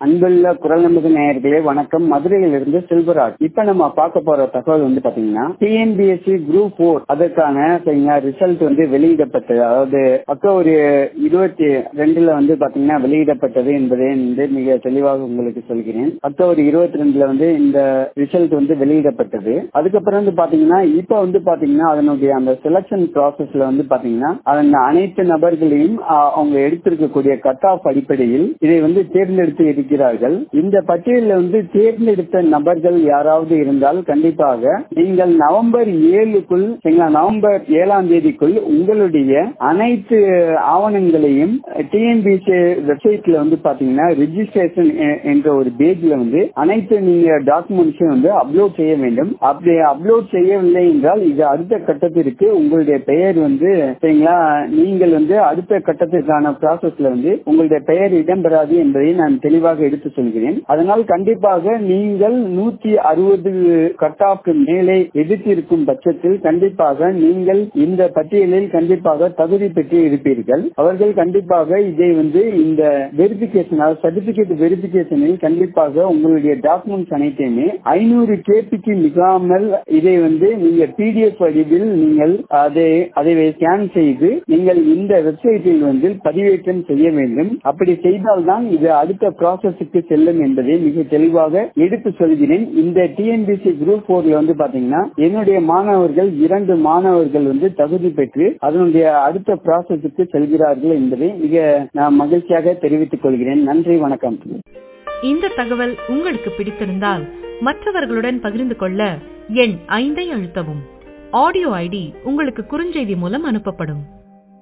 அன்புள்ள குரல் நமது நேயர்களே வணக்கம் மதுரையிலிருந்து செல்வராஜ் இப்ப நம்ம பார்க்க போற தகவல் வந்து பாத்தீங்கன்னா டிஎன்பிஎஸ்சி குரூப் போர் அதற்கான சரிங்களா ரிசல்ட் வந்து வெளியிடப்பட்டது அதாவது அக்டோபர் இருபத்தி ரெண்டுல வந்து பாத்தீங்கன்னா வெளியிடப்பட்டது என்பதை வந்து மிக தெளிவாக உங்களுக்கு சொல்கிறேன் அக்டோபர் இருபத்தி ரெண்டுல வந்து இந்த ரிசல்ட் வந்து வெளியிடப்பட்டது அதுக்கப்புறம் வந்து பாத்தீங்கன்னா இப்ப வந்து பாத்தீங்கன்னா அதனுடைய அந்த செலக்ஷன் ப்ராசஸ்ல வந்து பாத்தீங்கன்னா அதன் அனைத்து நபர்களையும் ஆஹ், அவங்க எடுத்திருக்கக்கூடிய கட் ஆஃப் அடிப்படையில் இதை வந்து தேர்ந்தெடுத்து இருக்கிறார்கள் இந்த பட்டியலில் வந்து தேர்ந்தெடுத்த நபர்கள் யாராவது இருந்தால் கண்டிப்பாக நீங்கள் நவம்பர் ஏழுக்குள் சரிங்களா, நவம்பர் ஏழாம் தேதிக்குள் உங்களுடைய அனைத்து ஆவணங்களையும் டிஎன்பிசி வெப்சைட்ல வந்து பாத்தீங்கன்னா ரிஜிஸ்ட்ரேஷன் என்ற ஒரு பேஜ்ல வந்து அனைத்து நீங்க டாக்குமெண்ட்ஸையும் வந்து அப்லோட் செய்ய வேண்டும் அப்படி அப்லோட் செய்யவில்லை என்றால் இது அடுத்த கட்டத்திற்கு உங்களுடைய பெயர் வந்து சரிங்களா நீங்கள் வந்து அடுத்த கட்டத்திற்கான ப்ராசஸ்ல வந்து உங்களுடைய பெயர் இடம்பெறாது என்பதை நான் தெளிவாக எடுத்து சொல்கிறேன் அதனால் கண்டிப்பாக நீங்கள் நூற்றி அறுபது கட் ஆஃப்க்கு மேலே எதிர்த்திருக்கும் பட்சத்தில் கண்டிப்பாக நீங்கள் இந்த பட்டியலில் கண்டிப்பாக தகுதி பெற்று இருப்பீர்கள் அவர்கள் கண்டிப்பாக இதை வந்து இந்த வெரிபிகேஷன் சர்டிபிகேட் வெரிபிகேஷனில் கண்டிப்பாக உங்களுடைய டாக்குமெண்ட்ஸ் அனைத்தையுமே ஐநூறு கேபிக்கு மிகாமல் இதை வந்து நீங்க பிடிஎஃப் வடிவில் நீங்கள் அதை அதை ஸ்கேன் செய்து நீங்கள் இந்த வெப்சைட்டில் வந்து பதிவேற்றம் செய்ய வேண்டும் அப்படி செய்தால்தான் இது அடுத்த ப்ராசஸுக்கு செல்லும் என்பதை மிக தெளிவாக எடுத்து சொல்கிறேன் இந்த டிஎன்பிசி குரூப் போர்ல வந்து பாத்தீங்கன்னா என்னுடைய மாணவர்கள் இரண்டு மாணவர்கள் வந்து தகுதி பெற்று அதனுடைய அடுத்த ப்ராசஸுக்கு செல்கிறார்கள் என்பதை மிக நான் மகிழ்ச்சியாக தெரிவித்துக் கொள்கிறேன் நன்றி வணக்கம் இந்த தகவல் உங்களுக்கு பிடித்திருந்தால் மற்றவர்களுடன் பகிர்ந்து கொள்ள எண் ஐந்தை அழுத்தவும் ஆடியோ ஐடி உங்களுக்கு குறுஞ்செய்தி மூலம் அனுப்பப்படும்